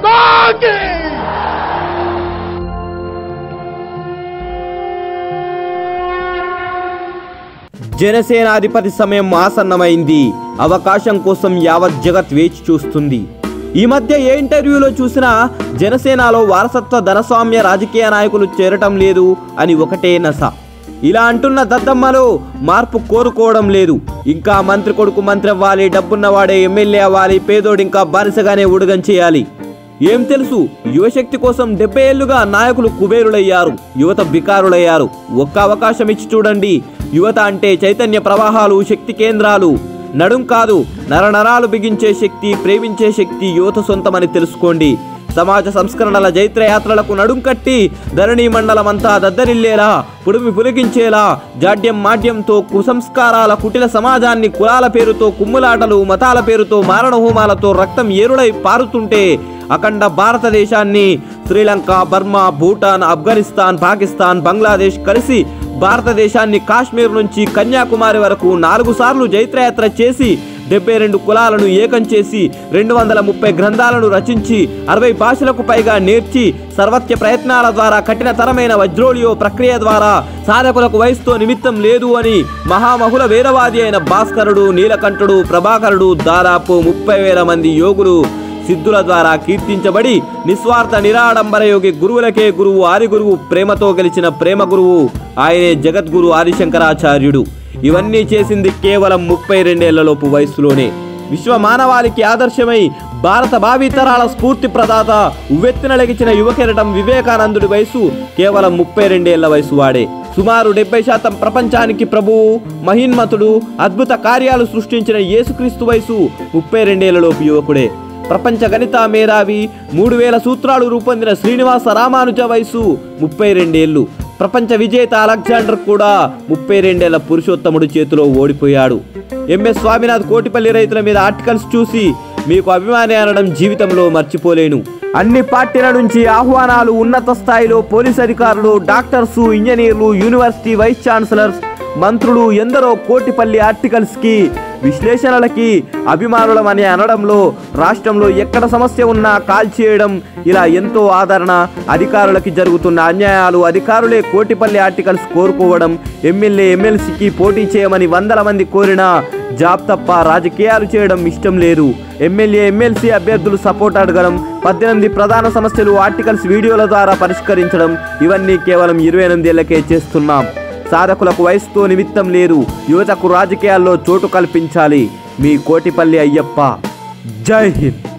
మాతాకి జనసేనాధిపతి సమయం ఆసన్నమైంది అవకాశం కోసం యావత్ జగత్ వేచి చూస్తుంది ఈ మధ్య ఏ ఇంటర్వ్యూలో చూసినా జనసేనలో వారసత్వ ధనస్వామ్య రాజకీయ నాయకులు చేరటం లేదు అని ఒకటే నస ఇలా అంటున్న దద్దమ్మలు మార్పు కోరుకోవడం లేదు ఇంకా మంత్రి కొడుకు మంత్రి అవ్వాలి డబ్బున్నవాడే ఎమ్మెల్యే అవ్వాలి పేదోడు ఇంకా బానిసగానే ఉడుగం చేయాలి ఏం తెలుసు యువశక్తి కోసం డెబ్బై ఏళ్లుగా నాయకులు కుబేరులయ్యారు యువత బికారులయ్యారు ఒక్క అవకాశం ఇచ్చి చూడండి యువత అంటే చైతన్య ప్రవాహాలు శక్తి కేంద్రాలు నడుం కాదు నరనరాలు బిగించే శక్తి ప్రేమించే శక్తి యువత సొంతమని తెలుసుకోండి సమాజ సంస్కరణల జైత్రయాత్రలకు నడుం కట్టి ధరణి మండలమంతా దద్దరిల్లేలా పుడిమి పులిగించేలా జాడ్యం మాడ్యంతో కుసంస్కారాల కుటిల సమాజాన్ని కులాల పేరుతో కుమ్ములాటలు మతాల పేరుతో మారణ హోమాలతో రక్తం ఏరులై పారుతుంటే అఖండ భారతదేశాన్ని శ్రీలంక బర్మా భూటాన్ ఆఫ్ఘనిస్తాన్ పాకిస్తాన్ బంగ్లాదేశ్ కలిసి భారతదేశాన్ని కాశ్మీర్ నుంచి కన్యాకుమారి వరకు నాలుగు సార్లు జైత్రయాత్ర చేసి డెబ్బై రెండు కులాలను ఏకం చేసి రెండు వందల ముప్పై గ్రంథాలను రచించి అరవై భాషలకు పైగా నేర్చి సర్వత్య ప్రయత్నాల ద్వారా కఠినతరమైన వజ్రోలియో ప్రక్రియ ద్వారా సాధకులకు వయసుతో నిమిత్తం లేదు అని మహామహుల వేదవాది అయిన భాస్కరుడు నీలకంఠుడు ప్రభాకరుడు దాదాపు ముప్పై వేల మంది యోగులు సిద్ధుల ద్వారా కీర్తించబడి నిస్వార్థ నిరాడంబర యోగి గురువులకే గురువు ఆది గురువు ప్రేమతో గెలిచిన ప్రేమ గురువు ఆయనే జగద్గురు ఆదిశంకరాచార్యుడు ఇవన్నీ చేసింది కేవలం ముప్పై రెండేళ్లలోపు వయస్సులోనే విశ్వ మానవాళికి ఆదర్శమై భారత భావితరాల స్ఫూర్తి ప్రదాత ఉవ్వెత్తున లెగిచిన యువకెరటం వివేకానందుడి వయసు కేవలం ముప్పై రెండేళ్ల వయసు వాడే సుమారు డెబ్బై శాతం ప్రపంచానికి ప్రభువు మహిన్మతుడు అద్భుత కార్యాలు సృష్టించిన యేసుక్రీస్తు వయసు ముప్పై రెండేళ్లలోపు యువకుడే ప్రపంచ గణిత మేధావి మూడు వేల సూత్రాలు రూపొందిన శ్రీనివాస రామానుజ వయసు ముప్పై రెండేళ్లు ప్రపంచ విజేత అలెగ్జాండర్ కూడా ముప్పై రెండేళ్ల పురుషోత్తముడు చేతిలో ఓడిపోయాడు ఎంఎస్ స్వామినాథ్ కోటిపల్లి రైతుల మీద ఆర్టికల్స్ చూసి మీకు అభిమాని అనడం జీవితంలో మర్చిపోలేను అన్ని పార్టీల నుంచి ఆహ్వానాలు ఉన్నత స్థాయిలో పోలీస్ అధికారులు డాక్టర్స్ ఇంజనీర్లు యూనివర్సిటీ వైస్ ఛాన్సలర్స్ మంత్రులు ఎందరో కోటిపల్లి ఆర్టికల్స్కి విశ్లేషణలకి అభిమానులమని అనడంలో రాష్ట్రంలో ఎక్కడ సమస్య ఉన్నా కాల్ చేయడం ఇలా ఎంతో ఆదరణ అధికారులకి జరుగుతున్న అన్యాయాలు అధికారులే కోటిపల్లి ఆర్టికల్స్ కోరుకోవడం ఎమ్మెల్యే ఎమ్మెల్సీకి పోటీ చేయమని వందల మంది కోరినా జాబ్ తప్ప రాజకీయాలు చేయడం ఇష్టం లేదు ఎమ్మెల్యే ఎమ్మెల్సీ అభ్యర్థులు సపోర్ట్ అడగడం పద్దెనిమిది ప్రధాన సమస్యలు ఆర్టికల్స్ వీడియోల ద్వారా పరిష్కరించడం ఇవన్నీ కేవలం ఇరవై ఎనిమిదేళ్లకే చేస్తున్నాం సాధకులకు వయసుతో నిమిత్తం లేదు యువతకు రాజకీయాల్లో చోటు కల్పించాలి మీ కోటిపల్లి అయ్యప్ప జై హింద్